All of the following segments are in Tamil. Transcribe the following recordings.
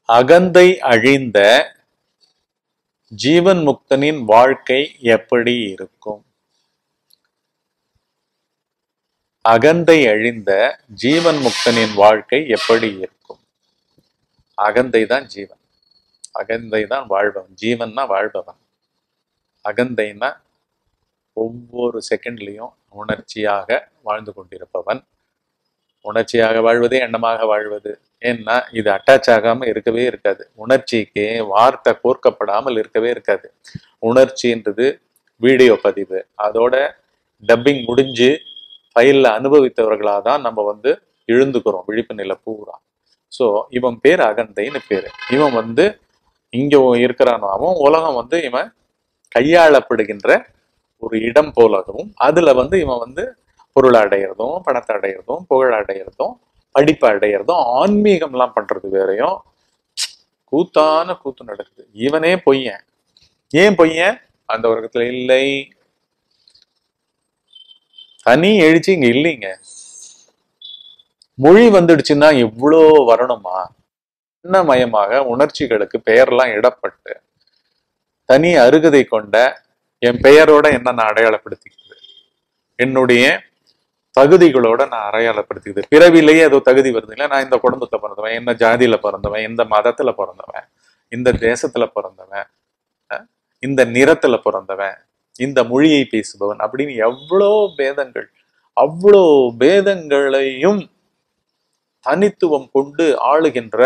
அகந்தை அழிந்த ஜீவன் முக்தனின் வாழ்க்கை எப்படி இருக்கும் அகந்தை அழிந்த ஜீவன் முக்தனின் வாழ்க்கை எப்படி இருக்கும் அகந்தை தான் ஜீவன் அகந்தை தான் வாழ்பவன் ஜீவன்னா வாழ்பவன் அகந்தைன்னா ஒவ்வொரு செகண்ட்லையும் உணர்ச்சியாக வாழ்ந்து கொண்டிருப்பவன் உணர்ச்சியாக வாழ்வதே எண்ணமாக வாழ்வது ஏன்னா இது அட்டாச் ஆகாம இருக்கவே இருக்காது உணர்ச்சிக்கு வார்த்தை கோர்க்கப்படாமல் இருக்கவே இருக்காது உணர்ச்சின்றது வீடியோ பதிவு அதோட டப்பிங் முடிஞ்சு ஃபைலில் அனுபவித்தவர்களாக தான் நம்ம வந்து எழுந்துக்கிறோம் விழிப்பு நிலை பூரா ஸோ இவன் பேர் அகந்தைன்னு பேர் இவன் வந்து இங்கே இருக்கிறானோ அவன் உலகம் வந்து இவன் கையாளப்படுகின்ற ஒரு இடம் போலவும் அதுல வந்து இவன் வந்து பொருள் அடையிறதும் பணத்தை அடையிறதும் புகழ் அடையிறதும் படிப்பை அடையிறதும் ஆன்மீகம்லாம் பண்றது வேறையும் கூத்தான கூத்து நடக்குது இவனே பொய்யன் ஏன் பொய்யன் அந்த உலகத்துல இல்லை தனி எழுச்சி இங்க இல்லைங்க மொழி வந்துடுச்சுன்னா எவ்வளோ வரணுமா எண்ணமயமாக உணர்ச்சிகளுக்கு பெயர்லாம் இடப்பட்டு தனி அருகதை கொண்ட என் பெயரோட என்ன நான் அடையாளப்படுத்திக்கிறது என்னுடைய தகுதிகளோட நான் அடையாளப்படுத்திக்கிறது பிறவிலேயே ஏதோ தகுதி வருது இல்லை நான் இந்த குடும்பத்துல பிறந்தவன் என்ன ஜாதியில பிறந்தவன் இந்த மதத்துல பிறந்தவன் இந்த தேசத்துல பிறந்தவன் அஹ், இந்த நிறத்துல பிறந்தவன் இந்த மொழியை பேசுபவன் அப்படின்னு எவ்வளோ பேதங்கள் அவ்வளோ பேதங்களையும் தனித்துவம் கொண்டு ஆளுகின்ற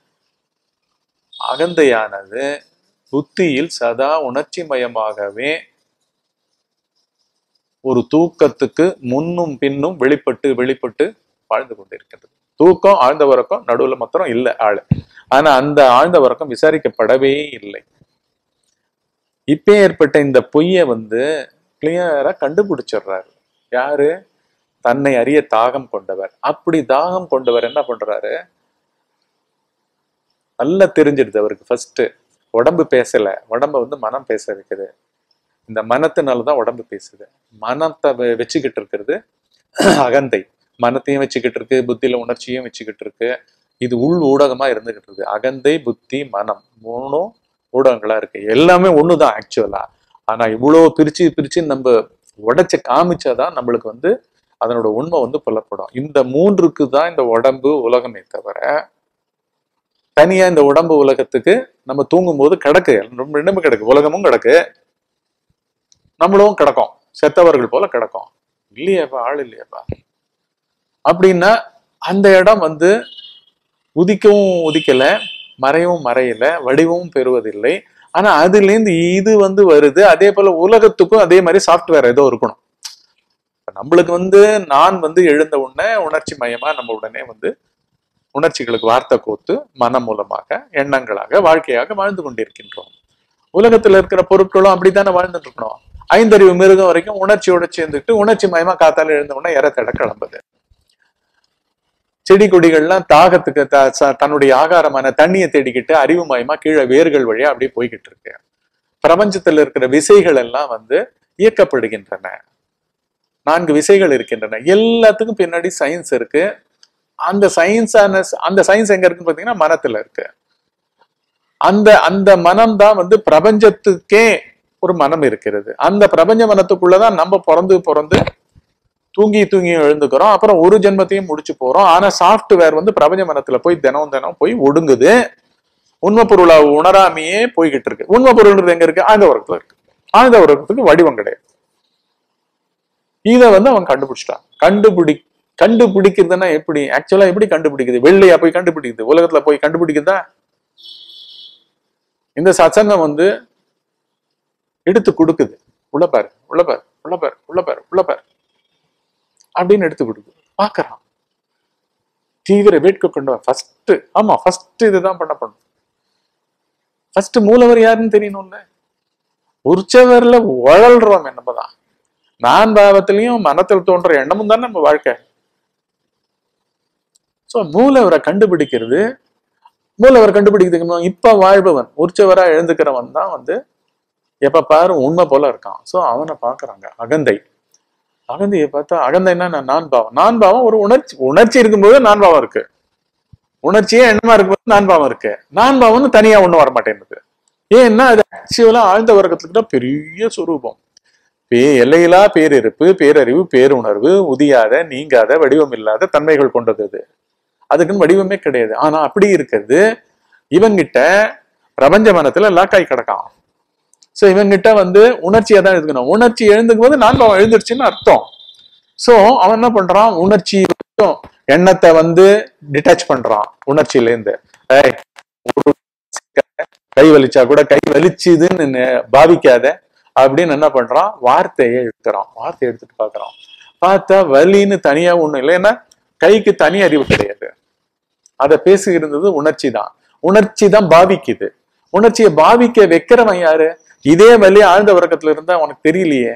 அகந்தையானது புத்தியில் சதா உணர்ச்சி மயமாகவே ஒரு தூக்கத்துக்கு முன்னும் பின்னும் வெளிப்பட்டு வெளிப்பட்டு வாழ்ந்து கொண்டிருக்கின்றது தூக்கம் ஆழ்ந்த உறக்கம் நடுவுல மாத்திரம் இல்லை ஆளு ஆனா அந்த ஆழ்ந்த உறக்கம் விசாரிக்கப்படவே இல்லை இப்ப ஏற்பட்ட இந்த பொய்யை வந்து கிளியரா கண்டுபிடிச்சிடுறாரு யாரு தன்னை அறிய தாகம் கொண்டவர் அப்படி தாகம் கொண்டவர் என்ன பண்றாரு நல்லா தெரிஞ்சிடுது அவருக்கு ஃபர்ஸ்ட் உடம்பு பேசல உடம்ப வந்து மனம் பேச வைக்குது இந்த மனத்தினாலதான் உடம்பு பேசுது மனத்தை வெ- வச்சுக்கிட்டு இருக்கிறது அகந்தை மனத்தையும் வச்சுக்கிட்டு இருக்கு புத்தியில உணர்ச்சியும் வச்சுக்கிட்டு இருக்கு இது உள் ஊடகமா இருந்துகிட்டு இருக்கு அகந்தை புத்தி மனம் மூணும் ஊடகங்களா இருக்கு எல்லாமே ஒண்ணுதான் ஆக்சுவலா ஆனா இவ்வளவு பிரிச்சு பிரிச்சு நம்ம உடைச்சு காமிச்சாதான் நம்மளுக்கு வந்து அதனோட உண்மை வந்து புலப்படும் இந்த மூன்றுக்கு தான் இந்த உடம்பு உலகமே தவிர தனியா இந்த உடம்பு உலகத்துக்கு நம்ம தூங்கும் போது கிடக்கு ரெண்டு- ரெண்டுமே கிடக்கு உலகமும் கிடக்கு நம்மளும் கிடக்கும் செத்தவர்கள் போல கிடக்கும் இல்லையேப்பா ஆள் இல்லையேப்பா அப்படின்னா அந்த இடம் வந்து உதிக்கவும் உதிக்கல மறையவும் மறையல வடிவமும் பெறுவதில்லை ஆனா அதுல இருந்து இது வந்து வருது அதே போல உலகத்துக்கும் அதே மாதிரி சாஃப்ட்வேர் ஏதோ இருக்கணும் இப்ப நம்மளுக்கு வந்து நான் வந்து எழுந்த உடனே உணர்ச்சி மயமா நம்ம உடனே வந்து உணர்ச்சிகளுக்கு வார்த்தை கோத்து மனம் மூலமாக எண்ணங்களாக வாழ்க்கையாக வாழ்ந்து கொண்டிருக்கின்றோம் உலகத்துல இருக்கிற பொருட்களும் அப்படித்தானே வாழ்ந்துட்டு இருக்கணும் ஐந்தறிவு மிருகம் வரைக்கும் உணர்ச்சியோட சேர்ந்துட்டு உணர்ச்சி மயமா காத்தால எழுந்த உடனே இற தட கிளம்புது செடி கொடிகள்லாம் தாகத்துக்கு த- ச- தன்னுடைய ஆகாரமான தண்ணியை தேடிக்கிட்டு அறிவு மயமா கீழே வேர்கள் வழியா அப்படியே போய்கிட்டு இருக்கு பிரபஞ்சத்துல இருக்கிற விசைகள் எல்லாம் வந்து இயக்கப்படுகின்றன நான்கு விசைகள் இருக்கின்றன எல்லாத்துக்கும் பின்னாடி சயின்ஸ் இருக்கு அந்த சயின்ஸான அந்த சயின்ஸ் எங்க இருக்குன்னு பாத்தீங்கன்னா மனத்துல இருக்கு அந்த அந்த மனம் தான் வந்து பிரபஞ்சத்துக்கே ஒரு மனம் இருக்கிறது அந்த பிரபஞ்ச மனத்துக்குள்ளதான் நம்ம பிறந்து பிறந்து தூங்கி தூங்கி எழுந்துக்கிறோம் அப்புறம் ஒரு ஜென்மத்தையும் முடிச்சு போறோம் ஆனா சாஃப்ட்வேர் வந்து பிரபஞ்ச மனத்துல போய் தினம் தினம் போய் ஒடுங்குது உண்மை பொருளை உணராமையே போய்கிட்டு இருக்கு உண்மை பொருள்ன்றது எங்க இருக்கு ஆழ்ந்த உலகத்துல இருக்கு ஆழ்ந்த உலகத்துக்கு வடிவம் கிடையாது இத வந்து அவன் கண்டுபிடிச்சிட்டான் கண்டுபிடி கண்டுபிடிக்கிறதுன்னா எப்படி ஆக்சுவலா எப்படி கண்டுபிடிக்குது வெள்ளையா போய் கண்டுபிடிக்குது உலகத்துல போய் கண்டுபிடிக்குதா இந்த சத்சங்கம் வந்து எடுத்து கொடுக்குது உள்ள பாரு உள்ள பாரு உள்ள பாரு உள்ள பாரு உள்ள பாரு அப்படின்னு எடுத்து கொடுக்குது பாக்குறான் தீவிர வேட்கை கொண்டு ஃபர்ஸ்ட் ஆமா ஃபர்ஸ்ட் இதுதான் பண்ண பண்ணும் ஃபர்ஸ்ட் மூலவர் யாருன்னு தெரியணும்ல உற்சவர்ல உழல்றோம் நம்ம தான் நான் பாவத்திலையும் மனத்தில் தோன்ற எண்ணமும் தான் நம்ம வாழ்க்கை சோ மூலவரை கண்டுபிடிக்கிறது மூலவர் கண்டுபிடிக்கிறதுக்கு முன்ன இப்ப வாழ்பவன் உற்சவரா எழுந்துக்கிறவன் தான் வந்து எப்ப பாரு உண்மை போல இருக்கான் சோ அவனை பாக்குறாங்க அகந்தை அகந்தையை பார்த்தா அகந்தைன்னா நான் நான் பாவம் நான் பாவம் ஒரு உணர்ச்சி உணர்ச்சி இருக்கும்போது நான் பாவம் இருக்கு உணர்ச்சியே எண்ணமா இருக்கும்போது நான் பாவம் இருக்கு நான் பாவம்னு தனியா ஒண்ணும் வர மாட்டேங்குது ஏன்னா அது ஆக்சுவலா ஆழ்ந்த வர்க்கத்துக்கு பெரிய சுரூபம் பே எல்லையிலா பேரிருப்பு பேரறிவு பேருணர்வு உதியாத நீங்காத வடிவம் இல்லாத தன்மைகள் கொண்டது அது அதுக்குன்னு வடிவமே கிடையாது ஆனா அப்படி இருக்கிறது இவங்கிட்ட பிரபஞ்ச மனத்துல லாக்காய் கிடக்கான் சோ இவங்கிட்ட வந்து உணர்ச்சியை தான் எழுதுக்கணும் உணர்ச்சி எழுந்துக்கும் போது நான் பாவம் எழுந்துருச்சுன்னு அர்த்தம் சோ அவன் என்ன பண்றான் உணர்ச்சி மட்டும் எண்ணத்தை வந்து டிட்டாச் பண்றான் உணர்ச்சியில இருந்து ஏய், ஒரு கை வலிச்சா கூட கை வலிச்சுதுன்னு நெ- பாவிக்காத அப்படின்னு என்ன பண்றான் வார்த்தையை எடுக்கிறான் வார்த்தையை எடுத்துட்டு பாக்குறான் பார்த்தா வலின்னு தனியா ஒண்ணும் இல்லை ஏன்னா கைக்கு தனி அறிவு கிடையாது அதை பேசுகிறது உணர்ச்சி தான் உணர்ச்சி தான் பாவிக்குது உணர்ச்சியை பாவிக்க வைக்கிறவன் யாரு இதே வலி ஆழ்ந்த உறக்கத்துல இருந்தா உனக்கு தெரியலையே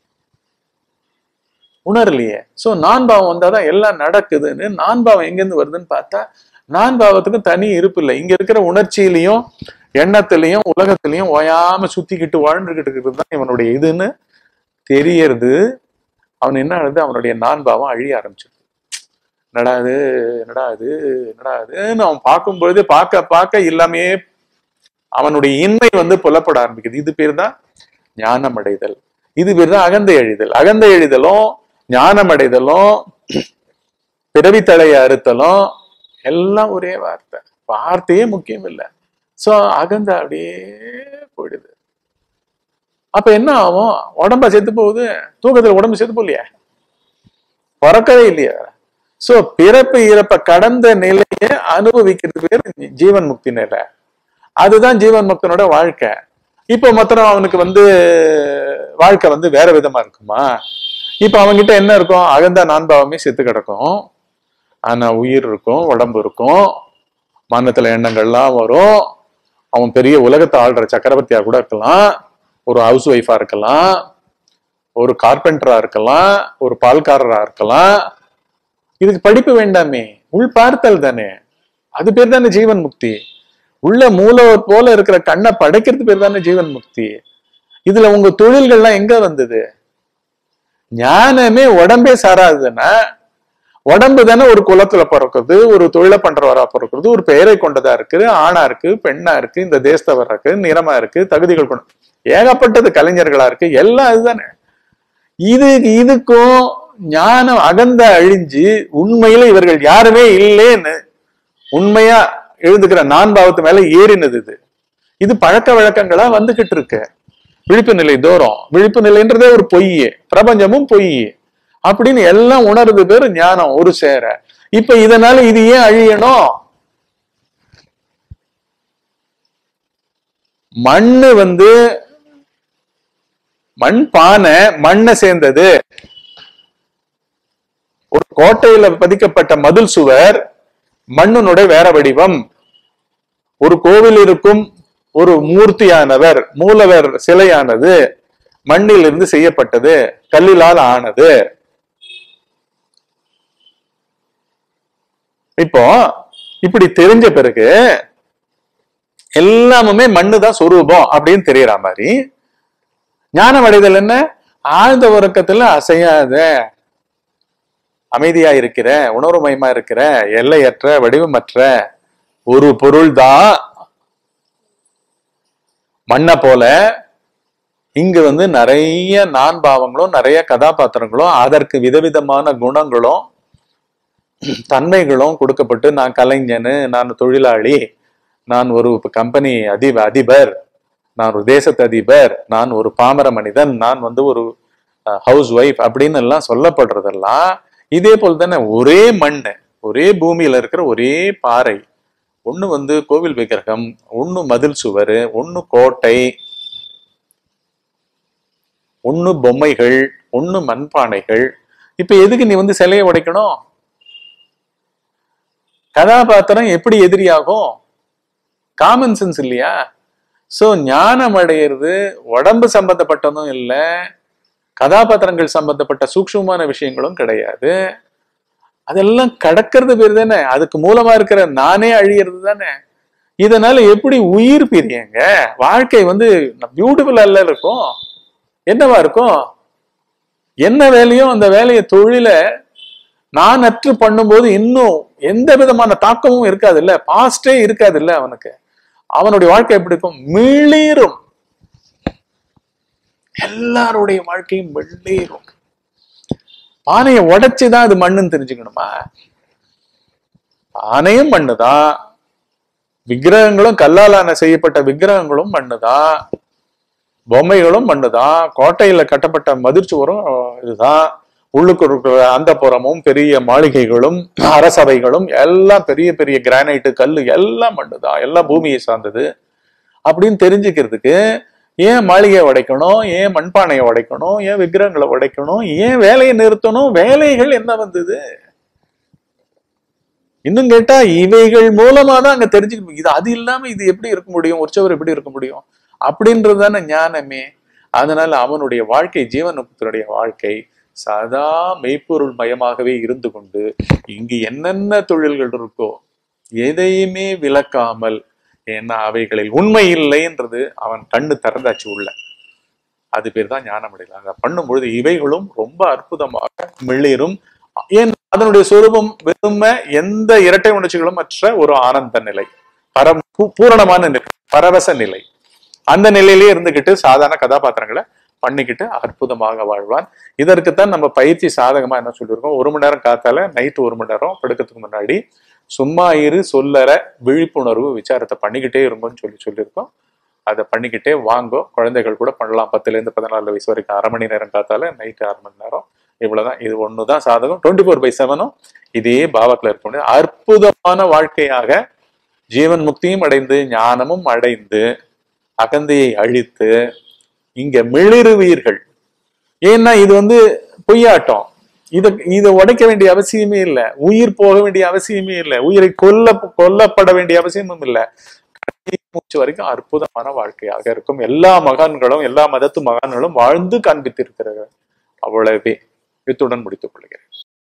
உணரலையே சோ நான் பாவம் வந்தாதான் எல்லாம் நடக்குதுன்னு நான் பாவம் எங்கிருந்து வருதுன்னு பார்த்தா நான் பாவத்துக்கும் தனி இருப்பு இல்லை இங்க இருக்கிற உணர்ச்சியிலையும் எண்ணத்திலையும் உலகத்திலையும் ஓயாம சுத்திக்கிட்டு வாழ்ந்துகிட்டு இருக்கிறது தான் இவனுடைய இதுன்னு தெரியறது அவன் என்ன ஆகுது அவனுடைய நான் பாவம் அழிய ஆரம்பிச்சிருது என்னடா இது என்னடா இது என்னடா இதுன்னு அவன் பார்க்கும் பொழுது பார்க்க பார்க்க எல்லாமே அவனுடைய இன்மை வந்து புலப்பட ஆரம்பிக்குது இது பேர் தான் ஞானம் அடைதல் இது பேர் தான் அகந்தை அழிதல் அகந்தை எழுதலும் ஞானம் அடைதலும் பிறவித்தலையை அறுத்தலும் எல்லாம் ஒரே வார்த்தை வார்த்தையே முக்கியம் இல்லை சோ அகந்த அப்படியே போயிடுது அப்ப என்ன ஆகும் உடம்பா செத்து போகுது தூக்கத்துல உடம்பு செத்து போகலையே பிறக்கவே இல்லையா சோ பிறப்பு இறப்ப கடந்த நிலையை அனுபவிக்கிறது பேர் ஜீவன் முக்தி நிலை அதுதான் ஜீவன் முக்தனோட வாழ்க்கை இப்போ மாத்திரம் அவனுக்கு வந்து வாழ்க்கை வந்து வேற விதமா இருக்குமா இப்ப அவன்கிட்ட என்ன இருக்கும் அகந்தா நான்பாவமே செத்து கிடக்கும் ஆனா உயிர் இருக்கும் உடம்பு இருக்கும் மனத்துல எண்ணங்கள்லாம் வரும் அவன் பெரிய உலகத்தை ஆள்ற சக்கரவர்த்தியா கூட இருக்கலாம் ஒரு ஹவுஸ் ஒய்ஃபா இருக்கலாம் ஒரு கார்பெண்டரா இருக்கலாம் ஒரு பால்காரரா இருக்கலாம் இதுக்கு படிப்பு வேண்டாமே உள் பார்த்தல் தானே அது பேர் தானே ஜீவன் முக்தி உள்ள மூலவர் போல இருக்கிற கண்ணை படைக்கிறது பேர் தானே ஜீவன் முக்தி இதுல உங்க தொழில்கள்லாம் எங்க வந்தது ஞானமே உடம்பே சாராதுன்னா உடம்பு தானே ஒரு குலத்துல பிறக்குது ஒரு தொழிலை பண்றவரா பிறக்கிறது ஒரு பெயரை கொண்டதா இருக்கு ஆணா இருக்கு பெண்ணா இருக்கு இந்த தேசத்தவர் இருக்கு நிறமா இருக்கு தகுதிகள் கொண்டு ஏகப்பட்டது கலைஞர்களா இருக்கு எல்லாம் அதுதானே இது இதுக்கும் ஞானம் அகந்த அழிஞ்சு உண்மையில இவர்கள் யாருமே இல்லைன்னு உண்மையா எழுதுகிற நான் பாவத்து மேல ஏறினது இது இது பழக்க வழக்கங்களா வந்துகிட்டு இருக்கு விழிப்பு நிலை தோறும் விழிப்பு நிலைன்றதே ஒரு பொய் பிரபஞ்சமும் பொய் அப்படின்னு எல்லாம் உணர்றது பேரு ஞானம் ஒரு சேர இப்ப இதனால இது ஏன் அழியணும் மண்ணு வந்து மண் பானை மண்ணை சேர்ந்தது ஒரு கோட்டையில பதிக்கப்பட்ட மதில் சுவர் மண்ணினுடைய வேற வடிவம் ஒரு கோவில் இருக்கும் ஒரு மூர்த்தியானவர் மூலவர் சிலையானது மண்ணில் இருந்து செய்யப்பட்டது கல்லிலால் ஆனது இப்போ இப்படி தெரிஞ்ச பிறகு எல்லாமுமே மண்ணு தான் சொரூபம் அப்படின்னு தெரியற மாதிரி ஞானம் அடைதல் என்ன ஆழ்ந்த உறக்கத்துல அசையாத அமைதியா இருக்கிற உணர்வுமயமா இருக்கிற எல்லையற்ற வடிவமற்ற ஒரு பொருள் தான் மண்ணை போல இங்க வந்து நிறைய நான் பாவங்களும் நிறைய கதாபாத்திரங்களும் அதற்கு விதவிதமான குணங்களும் தன்மைகளும் கொடுக்கப்பட்டு நான் கலைஞனு நான் தொழிலாளி நான் ஒரு கம்பெனி அதி அதிபர் நான் ஒரு தேசத்து அதிபர் நான் ஒரு பாமர மனிதன் நான் வந்து ஒரு ஹவுஸ் ஒய்ஃப் அப்படின்னு எல்லாம் சொல்லப்படுறதெல்லாம் இதே போல் தானே ஒரே மண் ஒரே பூமியில இருக்கிற ஒரே பாறை ஒண்ணு வந்து கோவில் விக்கிரகம் ஒண்ணு மதில் சுவர் ஒண்ணு கோட்டை ஒண்ணு பொம்மைகள் ஒண்ணு மண்பானைகள் இப்ப எதுக்கு நீ வந்து சிலையை உடைக்கணும் கதாபாத்திரம் எப்படி எதிரியாகும் காமன் சென்ஸ் இல்லையா சோ ஞானம் அடையிறது உடம்பு சம்பந்தப்பட்டதும் இல்லை கதாபாத்திரங்கள் சம்பந்தப்பட்ட சூக்ஷ்மமான விஷயங்களும் கிடையாது அதெல்லாம் கடக்கிறது பேர் தானே அதுக்கு மூலமா இருக்கிற நானே அழியிறது தானே இதனால எப்படி உயிர் பிரியங்க வாழ்க்கை வந்து பியூட்டிஃபுல் அல்ல இருக்கும் என்னவா இருக்கும் என்ன வேலையோ அந்த வேலையை தொழில நான் அற்று பண்ணும்போது இன்னும் எந்த விதமான தாக்கமும் இருக்காது இல்ல பாஸ்டே இருக்காது இல்ல அவனுக்கு அவனுடைய வாழ்க்கை எப்படி இருக்கும் மிளிரும் எல்லாருடைய வாழ்க்கையும் மிளிரும் பானையை உடைச்சுதான் அது மண்ணுன்னு தெரிஞ்சுக்கணுமா பானையும் மண்ணுதான் விக்கிரகங்களும் கல்லாலான செய்யப்பட்ட விக்கிரகங்களும் மண்ணுதான் பொம்மைகளும் மண்ணுதான் கோட்டையில கட்டப்பட்ட மதிர்ச்சுவரும் இதுதான் உள்ளுக்கு இருக்கிற அந்த புறமும் பெரிய மாளிகைகளும் அரசவைகளும் எல்லாம் பெரிய பெரிய கிரானைட்டு கல்லு எல்லாம் மண்ணுதான் எல்லாம் பூமியை சார்ந்தது அப்படின்னு தெரிஞ்சுக்கிறதுக்கு ஏன் மாளிகையை உடைக்கணும் ஏன் மண்பானையை உடைக்கணும் ஏன் விக்கிரகங்களை உடைக்கணும் ஏன் வேலையை நிறுத்தணும் வேலைகள் என்ன வந்தது இன்னும் கேட்டா இவைகள் மூலமா தான் அங்க தெரிஞ்சுக்க இது அது இல்லாம இது எப்படி இருக்க முடியும் உற்சவர் எப்படி இருக்க முடியும் அப்படின்றது தானே ஞானமே அதனால அவனுடைய வாழ்க்கை ஜீவனுடைய வாழ்க்கை சதா மெய்ப்பொருள் மயமாகவே இருந்து கொண்டு இங்கு என்னென்ன தொழில்கள் இருக்கோ எதையுமே விளக்காமல் ஏன்னா அவைகளில் உண்மை இல்லைன்றது அவன் கண்ணு திறந்தாச்சு உள்ள அது பேர் தான் ஞானமடையல அதை பண்ணும்பொழுது இவைகளும் ரொம்ப அற்புதமாக மிளிரும் ஏன் அதனுடைய சொரூபம் வெறும எந்த இரட்டை உணர்ச்சிகளும் மற்ற ஒரு ஆனந்த நிலை பரம் பூ- பூரணமான நிலை பரவச நிலை அந்த நிலையிலே இருந்துகிட்டு சாதாரண கதாபாத்திரங்களை பண்ணிக்கிட்டு அற்புதமாக வாழ்வான் இதற்குத்தான் நம்ம பயிற்சி சாதகமா என்ன சொல்லியிருக்கோம் ஒரு மணி நேரம் காத்தால நைட்டு ஒரு மணி நேரம் படுக்கிறதுக்கு முன்னாடி சும்மா இரு சொல்லற விழிப்புணர்வு விசாரத்தை பண்ணிக்கிட்டே இருங்கன்னு சொல்லி சொல்லியிருக்கோம் அதை பண்ணிக்கிட்டே வாங்கோ குழந்தைகள் கூட பண்ணலாம் பத்துல இருந்து பதினாலு வயசு வரைக்கும் அரை மணி நேரம் காத்தால நைட்டு அரை மணி நேரம் இவ்வளவுதான் இது ஒண்ணுதான் சாதகம் டுவெண்ட்டி ஃபோர் பை செவனும் இதே பாவத்துல இருக்க முடியும் அற்புதமான வாழ்க்கையாக ஜீவன் முக்தியும் அடைந்து ஞானமும் அடைந்து அகந்தையை அழித்து இங்க மிளிருவீர்கள் ஏன்னா இது வந்து பொய்யாட்டம் இத இதை உடைக்க வேண்டிய அவசியமே இல்லை உயிர் போக வேண்டிய அவசியமே இல்லை உயிரை கொல்ல கொல்லப்பட வேண்டிய அவசியமும் இல்லை கடைசி மூச்சு வரைக்கும் அற்புதமான வாழ்க்கையாக இருக்கும் எல்லா மகான்களும் எல்லா மதத்து மகான்களும் வாழ்ந்து காண்பித்திருக்கிறார்கள் அவ்வளவே இத்துடன் முடித்துக் கொள்கிறேன்